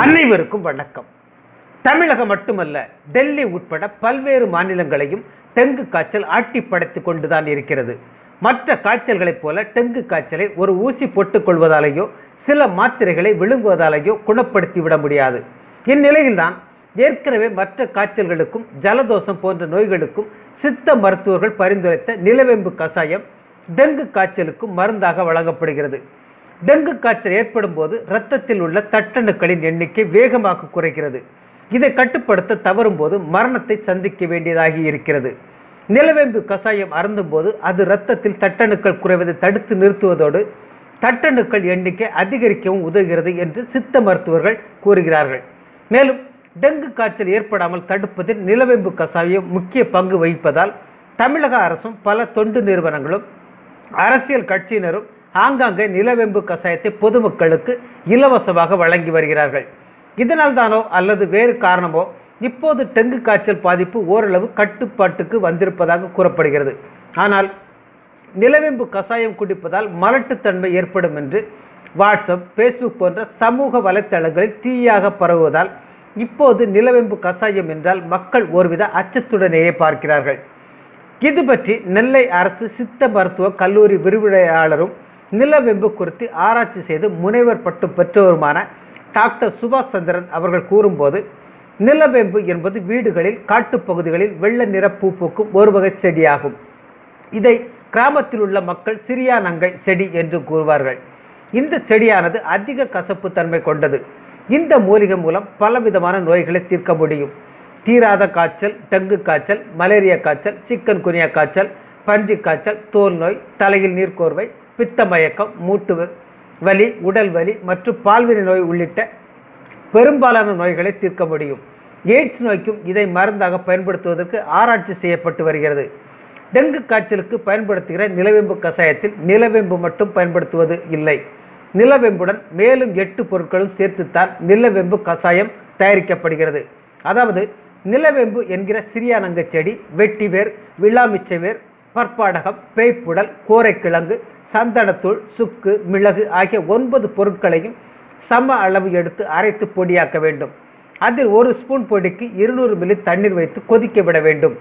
அனைவருக்கும் வணக்கம் தமிழகம் மட்டுமல்ல டெல்லி உட்பட பல்வேறு மாநிலங்களையும் டெங்கு காய்ச்சல் ஆட்டி படைத்துக் கொண்டுதான் இருக்கிறது மற்ற காய்ச்சல்களைப் போல டெங்கு காய்ச்சலை ஒரு ஊசி போட்டுக் கொள்வதாலேயோ சில மாத்திரைகளை விழுங்குவதாலேயோ குணப்படுத்தி விட முடியாது இந்நிலையில்தான் ஏற்கனவே மற்ற காய்ச்சல்களுக்கும் ஜலதோஷம் போன்ற நோய்களுக்கும் சித்த மருத்துவர்கள் பரிந்துரைத்த நிலவேம்பு கஷாயம் டெங்கு காய்ச்சலுக்கும் மருந்தாக வழங்கப்படுகிறது டெங்கு காய்ச்சல் ஏற்படும் போது இரத்தத்தில் உள்ள தட்டணுக்களின் எண்ணிக்கை வேகமாக குறைகிறது இதை கட்டுப்படுத்த தவறும் போது மரணத்தை சந்திக்க வேண்டியதாகி இருக்கிறது நிலவேம்பு கஷாயம் அருந்தும் போது அது இரத்தத்தில் தட்டணுக்கள் குறைவதை தடுத்து நிறுத்துவதோடு தட்டணுக்கள் எண்ணிக்கை அதிகரிக்கவும் உதவுகிறது என்று சித்த மருத்துவர்கள் கூறுகிறார்கள் மேலும் டெங்கு காய்ச்சல் ஏற்படாமல் தடுப்பதில் நிலவேம்பு கஷாயம் முக்கிய பங்கு வகிப்பதால் தமிழக அரசும் பல தொண்டு நிறுவனங்களும் அரசியல் கட்சியினரும் ஆங்காங்கே நிலவேம்பு கஷாயத்தை பொதுமக்களுக்கு இலவசமாக வழங்கி வருகிறார்கள் இதனால் தானோ அல்லது வேறு காரணமோ இப்போது டெங்கு காய்ச்சல் பாதிப்பு ஓரளவு கட்டுப்பாட்டுக்கு வந்திருப்பதாக கூறப்படுகிறது ஆனால் நிலவேம்பு கஷாயம் குடிப்பதால் மலட்டுத்தன்மை ஏற்படும் என்று வாட்ஸ்அப் ஃபேஸ்புக் போன்ற சமூக வலைத்தளங்களில் தீயாக பரவுவதால் இப்போது நிலவேம்பு கஷாயம் என்றால் மக்கள் ஒருவித அச்சத்துடனேயே பார்க்கிறார்கள் இது பற்றி நெல்லை அரசு சித்த மருத்துவ கல்லூரி விரிவுரையாளரும் நிலவேம்பு குறித்து ஆராய்ச்சி செய்து முனைவர் பட்டம் பெற்றவருமான டாக்டர் சுபாஷ் சந்திரன் அவர்கள் கூறும்போது நிலவேம்பு என்பது வீடுகளில் காட்டுப்பகுதிகளில் வெள்ளை நிற பூ பூக்கும் ஒரு வகை செடியாகும் இதை கிராமத்தில் உள்ள மக்கள் சிறியானங்கை செடி என்று கூறுவார்கள் இந்த செடியானது அதிக கசப்பு தன்மை கொண்டது இந்த மூலிகை மூலம் பலவிதமான நோய்களை தீர்க்க முடியும் தீராத காய்ச்சல் டெங்கு காய்ச்சல் மலேரியா காய்ச்சல் சிக்கன் குனியா காய்ச்சல் பன்றி காய்ச்சல் தோல் நோய் தலையில் நீர்க்கோர்வை பித்த மயக்கம் மூட்டு வ- வலி உடல் வலி மற்றும் பால்வினை நோய் உள்ளிட்ட பெரும்பாலான நோய்களை தீர்க்க முடியும் எய்ட்ஸ் நோய்க்கும் இதை மருந்தாக பயன்படுத்துவதற்கு ஆராய்ச்சி செய்யப்பட்டு வருகிறது டெங்கு காய்ச்சலுக்கு பயன்படுத்துகிற நிலவேம்பு கஷாயத்தில் நிலவேம்பு மட்டும் பயன்படுத்துவது இல்லை நிலவேம்புடன் மேலும் எட்டு பொருட்களும் சேர்த்துத்தான் நிலவேம்பு கஷாயம் தயாரிக்கப்படுகிறது அதாவது நிலவேம்பு என்கிற சிறியானங்க செடி வெட்டிவேர் விழாமிச்சை வேர் பற்பாடகம் பேய்ப்புடல் கோரைக்கிழங்கு சந்தனத்தூள் சுக்கு மிளகு ஆகிய ஒன்பது பொருட்களையும் சம அளவு எடுத்து அரைத்து பொடியாக்க வேண்டும் அதில் ஒரு ஸ்பூன் பொடிக்கு இருநூறு மில்லி தண்ணீர் வைத்து கொதிக்க விட வேண்டும்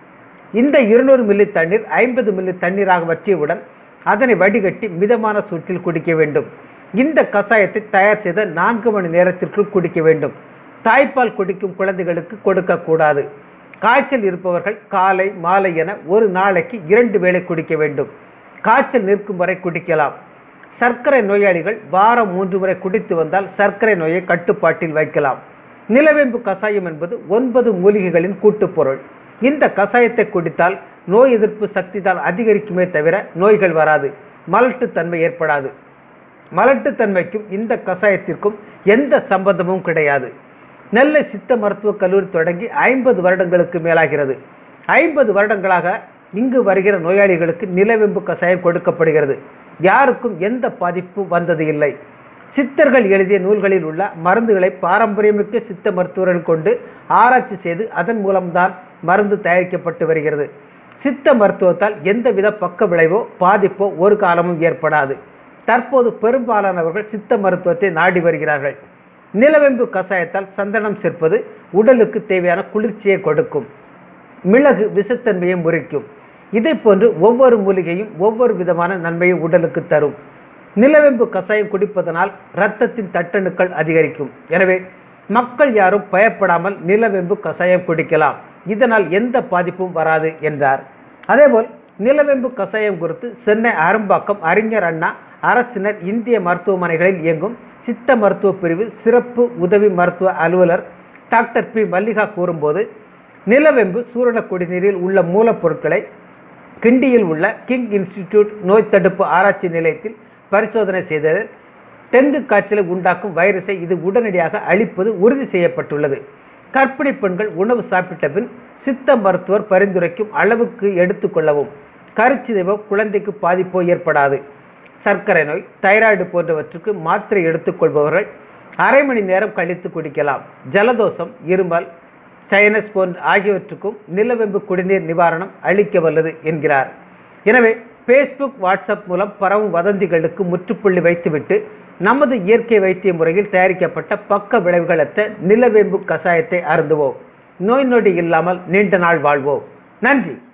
இந்த இருநூறு மில்லி தண்ணீர் ஐம்பது மில்லி தண்ணீராக வற்றியவுடன் அதனை வடிகட்டி மிதமான சூட்டில் குடிக்க வேண்டும் இந்த கஷாயத்தை தயார் செய்த நான்கு மணி நேரத்திற்குள் குடிக்க வேண்டும் தாய்ப்பால் குடிக்கும் குழந்தைகளுக்கு கொடுக்கக்கூடாது காய்ச்சல் இருப்பவர்கள் காலை மாலை என ஒரு நாளைக்கு இரண்டு வேளை குடிக்க வேண்டும் காய்ச்சல் நிற்கும் வரை குடிக்கலாம் சர்க்கரை நோயாளிகள் வாரம் மூன்று முறை குடித்து வந்தால் சர்க்கரை நோயை கட்டுப்பாட்டில் வைக்கலாம் நிலவேம்பு கஷாயம் என்பது ஒன்பது மூலிகைகளின் கூட்டுப்பொருள் இந்த கஷாயத்தை குடித்தால் நோய் எதிர்ப்பு சக்தி தான் அதிகரிக்குமே தவிர நோய்கள் வராது மலட்டுத்தன்மை ஏற்படாது மலட்டுத்தன்மைக்கும் இந்த கஷாயத்திற்கும் எந்த சம்பந்தமும் கிடையாது நெல்லை சித்த மருத்துவக் கல்லூரி தொடங்கி ஐம்பது வருடங்களுக்கு மேலாகிறது ஐம்பது வருடங்களாக இங்கு வருகிற நோயாளிகளுக்கு நிலவேம்பு கஷாயம் கொடுக்கப்படுகிறது யாருக்கும் எந்த பாதிப்பும் வந்தது இல்லை சித்தர்கள் எழுதிய நூல்களில் உள்ள மருந்துகளை பாரம்பரியமிக்க சித்த மருத்துவர்கள் கொண்டு ஆராய்ச்சி செய்து அதன் மூலம்தான் மருந்து தயாரிக்கப்பட்டு வருகிறது சித்த மருத்துவத்தால் எந்தவித பக்க விளைவோ பாதிப்போ ஒரு காலமும் ஏற்படாது தற்போது பெரும்பாலானவர்கள் சித்த மருத்துவத்தை நாடி வருகிறார்கள் நிலவேம்பு கஷாயத்தால் சந்தனம் சேர்ப்பது உடலுக்கு தேவையான குளிர்ச்சியை கொடுக்கும் மிளகு விஷத்தன்மையை முறிக்கும் இதை போன்று ஒவ்வொரு மூலிகையும் ஒவ்வொரு விதமான நன்மையை உடலுக்கு தரும் நிலவேம்பு கஷாயம் குடிப்பதனால் இரத்தத்தின் தட்டணுக்கள் அதிகரிக்கும் எனவே மக்கள் யாரும் பயப்படாமல் நிலவேம்பு கஷாயம் குடிக்கலாம் இதனால் எந்த பாதிப்பும் வராது என்றார் அதேபோல் நிலவேம்பு கஷாயம் குறித்து சென்னை அரும்பாக்கம் அறிஞர் அண்ணா அரசினர் இந்திய மருத்துவமனைகளில் இயங்கும் சித்த மருத்துவ பிரிவு சிறப்பு உதவி மருத்துவ அலுவலர் டாக்டர் பி மல்லிகா கூறும்போது நிலவேம்பு சூரண குடிநீரில் உள்ள மூலப்பொருட்களை கிண்டியில் உள்ள கிங் இன்ஸ்டிடியூட் நோய் தடுப்பு ஆராய்ச்சி நிலையத்தில் பரிசோதனை செய்ததில் டெங்கு காய்ச்சலை உண்டாக்கும் வைரஸை இது உடனடியாக அழிப்பது உறுதி செய்யப்பட்டுள்ளது கர்ப்பிணி பெண்கள் உணவு சாப்பிட்ட பின் சித்த மருத்துவர் பரிந்துரைக்கும் அளவுக்கு எடுத்துக்கொள்ளவும் கருச்சிதைவோ குழந்தைக்கு பாதிப்போ ஏற்படாது சர்க்கரை நோய் தைராய்டு போன்றவற்றுக்கு மாத்திரை எடுத்துக்கொள்பவர்கள் அரை மணி நேரம் கழித்து குடிக்கலாம் ஜலதோஷம் இருமல் சைனஸ் போன்ற ஆகியவற்றுக்கும் நிலவேம்பு குடிநீர் நிவாரணம் அளிக்க வல்லது என்கிறார் எனவே ஃபேஸ்புக் வாட்ஸ்அப் மூலம் பரவும் வதந்திகளுக்கு முற்றுப்புள்ளி வைத்துவிட்டு நமது இயற்கை வைத்திய முறையில் தயாரிக்கப்பட்ட பக்க விளைவுகளற்ற நிலவேம்பு கஷாயத்தை அருந்துவோம் நோய் நொடி இல்லாமல் நீண்ட நாள் வாழ்வோம் நன்றி